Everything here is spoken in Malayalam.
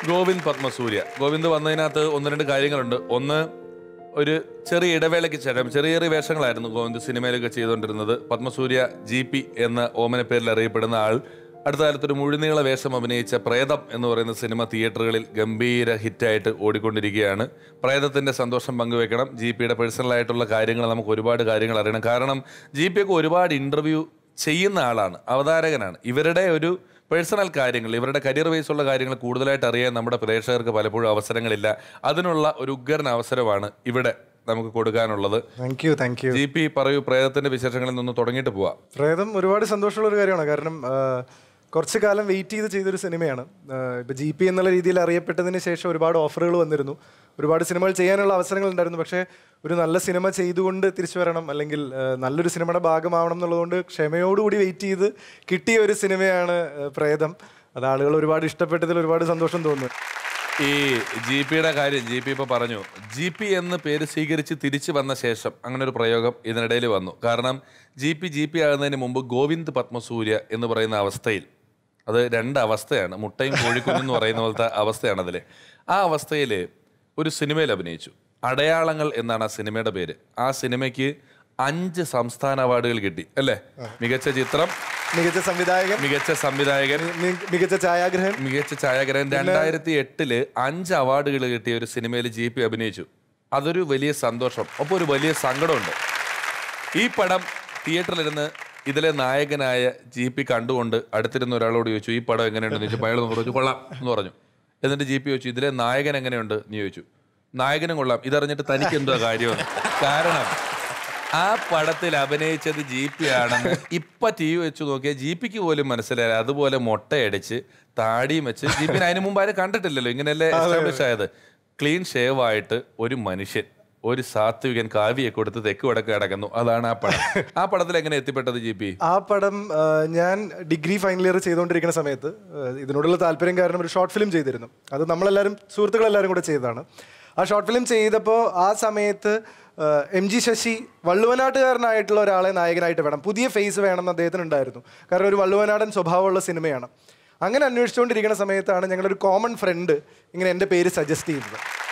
ഗോവിന്ദ് പത്മസൂര്യ ഗോവിന്ദ് വന്നതിനകത്ത് ഒന്ന് രണ്ട് കാര്യങ്ങളുണ്ട് ഒന്ന് ഒരു ചെറിയ ഇടവേളയ്ക്ക് ശേഷം ചെറിയ ചെറിയ വേഷങ്ങളായിരുന്നു ഗോവിന്ദ് സിനിമയിലൊക്കെ ചെയ്തുകൊണ്ടിരുന്നത് പത്മസൂര്യ ജി പി എന്ന ഓമന പേരിൽ അറിയപ്പെടുന്ന ആൾ അടുത്ത കാലത്ത് ഒരു മുഴുനീള വേഷം അഭിനയിച്ച പ്രേതം എന്ന് പറയുന്ന സിനിമ തിയേറ്ററുകളിൽ ഗംഭീര ഹിറ്റായിട്ട് ഓടിക്കൊണ്ടിരിക്കുകയാണ് പ്രേതത്തിന്റെ സന്തോഷം പങ്കുവെക്കണം ജി പിയുടെ പേഴ്സണലായിട്ടുള്ള കാര്യങ്ങൾ നമുക്ക് ഒരുപാട് കാര്യങ്ങൾ അറിയണം കാരണം ജി പി ഒക്കെ ഒരുപാട് ഇന്റർവ്യൂ ചെയ്യുന്ന ആളാണ് അവതാരകനാണ് ഇവരുടെ ഒരു പേഴ്സണൽ കാര്യങ്ങൾ ഇവരുടെ കരിയർ ബേസ് ഉള്ള കാര്യങ്ങൾ കൂടുതലായിട്ട് അറിയാൻ നമ്മുടെ പ്രേക്ഷകർക്ക് പലപ്പോഴും അവസരങ്ങളില്ല അതിനുള്ള ഒരു ഉഗ്രൻ അവസരമാണ് ഇവിടെ നമുക്ക് കൊടുക്കാനുള്ളത് thank you thank you G P പറയൂ പ്രേതത്തിന്റെ വിശേഷങ്ങളിൽ നിന്ന് തുടങ്ങിയിട്ട് പോവാം പ്രേതം ഒരുപാട് സന്തോഷമുള്ള ഒരു കാര്യമാണ് കാരണം ആ, കുറച്ച് കാലം വെയിറ്റ് ചെയ്ത് ചെയ്തൊരു സിനിമയാണ് ആ, ഇപ്പൊ ജി പി എന്നുള്ള രീതിയിൽ അറിയപ്പെട്ടതിന് ശേഷം ഒരുപാട് ഓഫറുകൾ വന്നിരുന്നു ഒരുപാട് സിനിമകൾ ചെയ്യാനുള്ള അവസരങ്ങൾ ഉണ്ടായിരുന്നു പക്ഷേ ഒരു നല്ല സിനിമ ചെയ്തുകൊണ്ട് തിരിച്ചു വരണം അല്ലെങ്കിൽ ആ, നല്ലൊരു സിനിമയുടെ ഭാഗമാവണം എന്നുള്ളതുകൊണ്ട് ക്ഷമയോടുകൂടി വെയിറ്റ് ചെയ്ത് കിട്ടിയ ഒരു സിനിമയാണ് ആ, പ്രേതം അത് ആളുകൾ ഒരുപാട് ഇഷ്ടപ്പെട്ടതിൽ ഒരുപാട് സന്തോഷം തോന്നുന്നു ഈ ജി പിയുടെ കാര്യം ജി പി ഇപ്പൊ പറഞ്ഞു ജി പി എന്ന് പേര് സ്വീകരിച്ച് തിരിച്ചു വന്ന ശേഷം അങ്ങനെ ഒരു പ്രയോഗം ഇതിനിടയിൽ വന്നു കാരണം ജി പി ജി പി ആകുന്നതിന് മുമ്പ് ഗോവിന്ദ് പത്മസൂര്യ എന്ന് പറയുന്ന അവസ്ഥയിൽ അത് രണ്ട് അവസ്ഥയാണ് മുട്ടയും കോഴിക്കുഞ്ഞും എന്ന് പറയുന്ന പോലത്തെ അവസ്ഥയാണ് അതിൽ ആ അവസ്ഥയിൽ ഒരു സിനിമയിൽ അഭിനയിച്ചു അടയാളങ്ങൾ എന്നാണ് ആ സിനിമയുടെ പേര് ആ സിനിമയ്ക്ക് അഞ്ച് സംസ്ഥാന അവാർഡുകൾ കിട്ടി അല്ലേ മികച്ച ചിത്രം മികച്ച സംവിധായകൻ മികച്ച സംവിധായകൻ മി- മികച്ച ഛായാഗ്രഹൻ മികച്ച ഛായാഗ്രഹൻ രണ്ടായിരത്തി എട്ടില് അഞ്ച് അവാർഡുകൾ കിട്ടിയ ഒരു സിനിമയിൽ ജി പി അഭിനയിച്ചു അതൊരു വലിയ സന്തോഷം ഒപ്പം ഒരു വലിയ സങ്കടമുണ്ട് ഈ പടം തിയേറ്ററിലിരുന്ന് ഇതിലെ നായകനായ ജി പി കണ്ടുകൊണ്ട് അടുത്തിരുന്ന ഒരാളോട് ചോദിച്ചു ഈ പടം എങ്ങനെയുണ്ടെന്ന് ചോദിച്ചു അയാൾ പറഞ്ഞു കൊള്ളാം എന്ന് പറഞ്ഞു എന്നിട്ട് ജി പി ചോദിച്ചു ഇതിലെ നായകൻ എങ്ങനെയുണ്ട് എന്ന് ചോദിച്ചു നായകനും കൊള്ളാം ഇതറിഞ്ഞിട്ട് തനിക്ക് എന്തോ കാര്യമെന്ന് കാരണം ആ പടത്തിൽ അഭിനയിച്ചത് ജി പി ആണെന്ന് ഇപ്പൊ ടി വി വെച്ച് നോക്കിയാൽ ജി പിക്ക് പോലും മനസ്സിലായി അതുപോലെ മുട്ടയടിച്ച് താടിയും വെച്ച് ജി പിന് അതിന് മുമ്പ് ആരും കണ്ടിട്ടില്ലല്ലോ ഇങ്ങനെയല്ലേ എസ്റ്റാബ്ലിഷ് ആയത് ക്ലീൻ ഷേവ് ആയിട്ട് ഒരു മനുഷ്യൻ ഒരു സാത്വികൻ കാവ്യെ കൊടുത്ത് തെക്ക് വടക്ക് കിടക്കുന്നു അതാണ് ആ പടം ആ പടത്തിൽ എങ്ങനെ എത്തിപ്പെട്ടത് ജി പി ആ പടം ആ, ഞാൻ ഡിഗ്രി ഫൈനൽ ഇയർ ചെയ്തുകൊണ്ടിരിക്കുന്ന സമയത്ത് ആ, ഇതിനോടുള്ള താല്പര്യം കാരണം ഒരു ഷോർട്ട് ഫിലിം ചെയ്തിരുന്നു അത് നമ്മളെല്ലാവരും സുഹൃത്തുക്കളെല്ലാവരും കൂടെ ചെയ്തതാണ് ആ ഷോർട്ട് ഫിലിം ചെയ്തപ്പോൾ ആ സമയത്ത് ആ, എം ജി ശശി വള്ളുവനാട്ടുകാരനായിട്ടുള്ള ഒരാളെ നായകനായിട്ട് വേണം പുതിയ ഫേസ് വേണം എന്ന് അദ്ദേഹത്തിന് ഉണ്ടായിരുന്നു കാരണം ഒരു വള്ളുവനാടൻ സ്വഭാവമുള്ള സിനിമയാണ് അങ്ങനെ അന്വേഷിച്ചുകൊണ്ടിരിക്കുന്ന സമയത്താണ് ഞങ്ങളൊരു കോമൺ ഫ്രണ്ട് ഇങ്ങനെ എൻ്റെ പേര് സജസ്റ്റ് ചെയ്തത്